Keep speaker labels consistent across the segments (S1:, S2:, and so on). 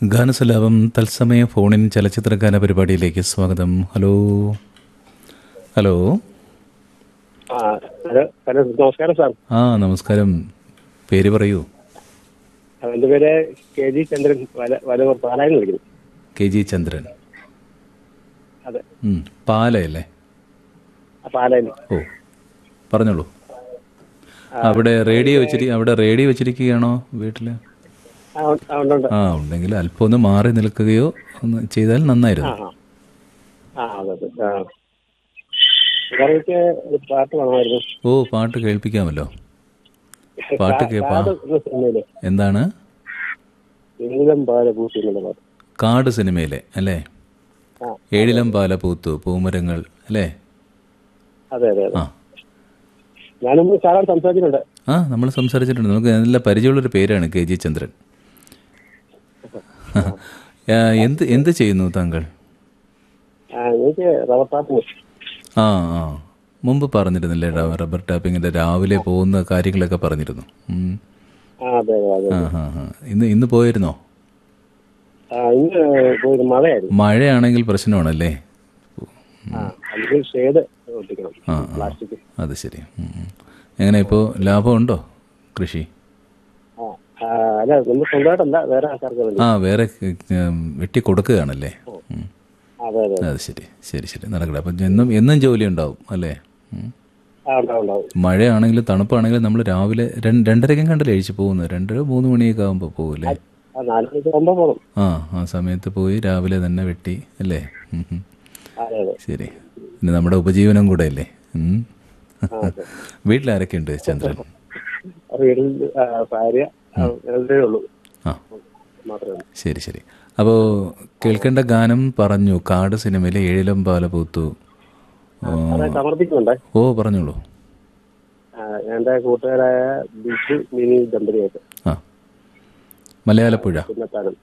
S1: ഗാനസലാപം തത്സമയ ഫോണിൻ ചലച്ചിത്രഗാന പരിപാടിയിലേക്ക് സ്വാഗതം ഹലോ ഹലോ
S2: ആ ഹലോ ഹലോ നമസ്കാരം സാർ
S1: ആ നമസ്കാരം പേര് പറയൂ
S2: ആ, എൻ്റെ പേര് കെ ജി ചന്ദ്രൻ വല വലവൂർ പാലായെന്ന് വിളിക്കുന്നു
S1: കെ ജി ചന്ദ്രൻ
S2: അതെ
S1: ഉം, പാലയല്ലേ
S2: ആ പാലായിൽ
S1: ഓ പറഞ്ഞോളൂ അവിടെ റേഡിയോ വെച്ചിരി അവിടെ റേഡിയോ വെച്ചിരിക്കുകയാണോ വീട്ടിൽ
S2: ആ ഉണ്ട്- ആ, ഉണ്ട് ഉണ്ട്
S1: ആ ഉണ്ടെങ്കിൽ അല്പം ഒന്ന് മാറി നിൽക്കുകയോ ഒന്ന് ചെയ്താൽ നന്നായിരുന്നു
S2: ആ ആ ആ അതെ അതെ ആ സാറേക്ക് ഒരു പാട്ട് വേണമായിരുന്നു
S1: ഓ പാട്ട് കേൾപ്പിക്കാമല്ലോ പാട്ട് കേ- പാ-
S2: കാട് എന്ന സിനിമയിലെ
S1: എന്താണ്
S2: നീലം പാല പൂട്ടി എന്നുള്ള പാട്ട്
S1: കാട് സിനിമയിലെ അല്ലേ
S2: ആ
S1: ഏഴിലം പാല പൂത്തു പൂമരങ്ങൾ അല്ലേ
S2: അതെ അതെ അതെ
S1: ആ
S2: ഞാനും സാറാണ് സംസാരിച്ചിട്ടുണ്ട്
S1: ആ നമ്മൾ സംസാരിച്ചിട്ടുണ്ട് നമുക്ക് നല്ല പരിചയമുള്ളൊരു പേരാണ് കെ ജി ചന്ദ്രൻ ആ, എന്ത് എന്ത് ചെയ്യുന്നു താങ്കൾ
S2: ആ എനിക്ക് റബ്ബർ ടാപ്പ്
S1: ആ ആ മുമ്പ് പറഞ്ഞിരുന്നില്ലേ റ- റബ്ബർ ടാപ്പിങ്ങിന്റെ രാവിലെ പോകുന്ന കാര്യങ്ങളൊക്കെ പറഞ്ഞിരുന്നു ഉം.
S2: ആ അതെ അതെ അതെ
S1: ആ ആ ആ ഇന്ന് ഇന്ന് പോയിരുന്നോ
S2: ആ ഇന്ന് പോയത് മഴയായിരുന്നു
S1: മഴയാണെങ്കിൽ പ്രശ്നമാണല്ലേ
S2: ആ അല്ലെങ്കിൽ ഷെയ്ഡ് ഒട്ടിക്കണം
S1: ആ ആ
S2: പ്ലാസ്റ്റിക്
S1: അത് ശരി ഉം, ഉം. എങ്ങനെ ഇപ്പോൾ ലാഭമുണ്ടോ കൃഷി
S2: ആ ആ, അല്ല നമ്മൾ സ്വന്തമായിട്ടല്ല വേറെ ആൾക്കാർക്ക് വേണ്ടി
S1: ആ വേറെ ഉം, വെട്ടി കൊടുക്കുകയാണല്ലേ ഉം.
S2: അതെ അതെ
S1: അത് ശരി ശരി ശരി നടക്കട്ടെ അപ്പം എന്നും എന്നും ജോലി ഉണ്ടാവും അല്ലേ ഉം.
S2: ആ ഉണ്ടാവും ഉണ്ടാവും
S1: മഴയാണെങ്കിലും തണുപ്പാണെങ്കിലും നമ്മൾ രാവിലെ രണ്ട് രണ്ടരയ്ക്കും കണ്ടല്ലേ അഴിച്ച് പോകുന്നത് രണ്ടര മൂന്ന് മണിയൊക്കെ ആകുമ്പോൾ പോകില്ലേ
S2: ആ നാല് മണിക്ക് മുമ്പ് പോകണം
S1: ആ ആ സമയത്ത് പോയി രാവിലെ തന്നെ വെട്ടി അല്ലേ ഉം, ഉം.
S2: അതെ അതെ
S1: ശരി പിന്നെ നമ്മുടെ ഉപജീവനം കൂടെ അല്ലേ ഉം.
S2: ആ, അതെ
S1: വീട്ടിലാരൊക്കെ ഉണ്ട് ചന്ദ്രൻ
S2: ആ, വീട്ടിൽ ആ, ഭാര്യ ആ, രണ്ടേ ഉള്ളൂ
S1: ആ
S2: മാത്രമേ ഉള്ളൂ
S1: ശരി ശരി അപ്പോൾ കേൾക്കേണ്ട ഗാനം പറഞ്ഞു കാട് സിനിമയിലെ ഏഴിലം പാല പൂത്തു ഓ,
S2: അതെ സമർപ്പിക്കുന്നുണ്ട്
S1: ഓ പറഞ്ഞോളൂ
S2: ആ, എന്റെ കൂട്ടുകാരായ ബിജു മിനി ദമ്പതിയായിട്ട്
S1: ആ മലയാളപ്പുഴ
S2: പുന്നത്താനം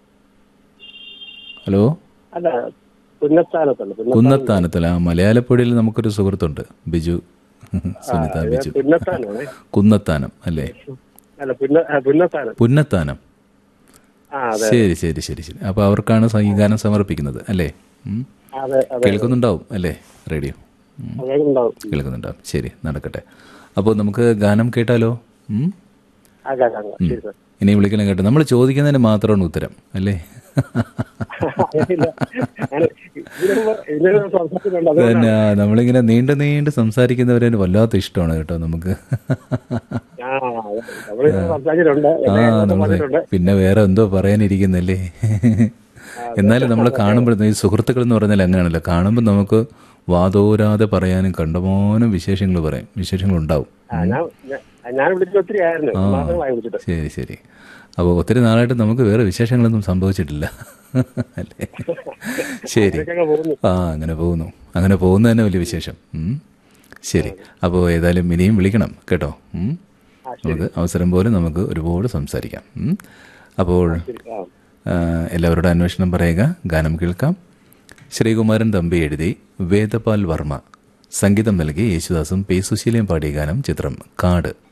S1: ഹലോ
S2: അല്ല പുന്നത്താനത്തുണ്ട് പുന്ന-
S1: കുന്നത്താനത്തല്ല ആ മലയാളപ്പുഴയിൽ നമുക്കൊരു സുഹൃത്തുണ്ട് ബിജു സുനിത ബിജു
S2: പുന്നത്താനമാണേ
S1: കുന്നത്താനം അല്ലേ
S2: അല്ല പുന്ന ആ, പുന്നത്താനം
S1: പുന്നത്താനം
S2: ആ അതെ
S1: ശരി ശരി ശരി ശരി അപ്പോൾ അവർക്കാണ് ഈ ഗാനം സമർപ്പിക്കുന്നത് അല്ലേ ഉം.
S2: അതെ അതെ
S1: കേൾക്കുന്നുണ്ടാവും അല്ലേ റേഡിയോ ഉം.
S2: അതെ ഉണ്ടാവും
S1: കേൾക്കുന്നുണ്ടാവും ശരി നടക്കട്ടെ അപ്പോൾ നമുക്ക് ഗാനം കേട്ടാലോ ഉം?
S2: ആ കേൾക്കാം ശരി സാർ
S1: ഇനി വിളിക്കണം കേട്ടോ നമ്മൾ ചോദിക്കുന്നതിന് മാത്രമാണ് ഉത്തരം അല്ലേ
S2: ഇല്ല. ഞാന് ഇതിനു മുമ്പ് ഇതിനു മുമ്പ് സംസാരിച്ചിട്ടുണ്ട് അത്
S1: പിന്നെ നമ്മളിങ്ങനെ നീണ്ട് നീണ്ട് സംസാരിക്കുന്നവരെ വല്ലാത്ത ഇഷ്ടമാണ് കേട്ടോ നമുക്ക്
S2: ആ നമ്മള് സംസാരിച്ചിട്ടുണ്ട്
S1: ആ
S2: എന്നെ
S1: നമ്മൾ
S2: പറഞ്ഞിട്ടുണ്ട്
S1: പിന്നെ വേറെ എന്തോ പറയാനിരിക്കുന്നല്ലേ എന്നാലും നമ്മൾ കാണുമ്പോൾ ഈ സുഹൃത്തുക്കൾ എന്ന് പറഞ്ഞാൽ അങ്ങനെയാണല്ലോ കാണുമ്പോൾ നമുക്ക് വാതോരാതെ പറയാനും കണ്ടമാനം വിശേഷങ്ങൾ പറയും വിശേഷങ്ങൾ ഉണ്ടാവും
S2: ആ, ഞാൻ ഞാൻ- ഞാൻ വിളിച്ചിട്ട് ഒത്തിരി ആയിരുന്നു മാസങ്ങളായി വിളിച്ചിട്ട്
S1: ശരി ശരി അപ്പോൾ ഒത്തിരി നാളായിട്ട് നമുക്ക് വേറെ വിശേഷങ്ങളൊന്നും സംഭവിച്ചിട്ടില്ല അല്ലേ ശരി
S2: ഇതൊക്കെ പോകുന്നു
S1: ആ അങ്ങനെ പോകുന്നു അങ്ങനെ പോകുന്നത് തന്നെ വലിയ വിശേഷം ഉം. ശരി അപ്പോൾ ഏതായാലും ഇനിയും വിളിക്കണം കേട്ടോ ഉം. നമുക്ക് അവസരം പോലെ നമുക്ക് ഒരുപാട് സംസാരിക്കാം ഉം. അപ്പോൾ
S2: ശരി ആ
S1: ആ, എല്ലാവരുടെ അന്വേഷണം പറയുക ഗാനം കേൾക്കാം ശ്രീകുമാരൻ തമ്പി എഴുതി വേദപാൽ വർമ്മ സംഗീതം നൽകി യേശുദാസും പി സുശീലയും പാടിയ ഗാനം ചിത്രം കാട്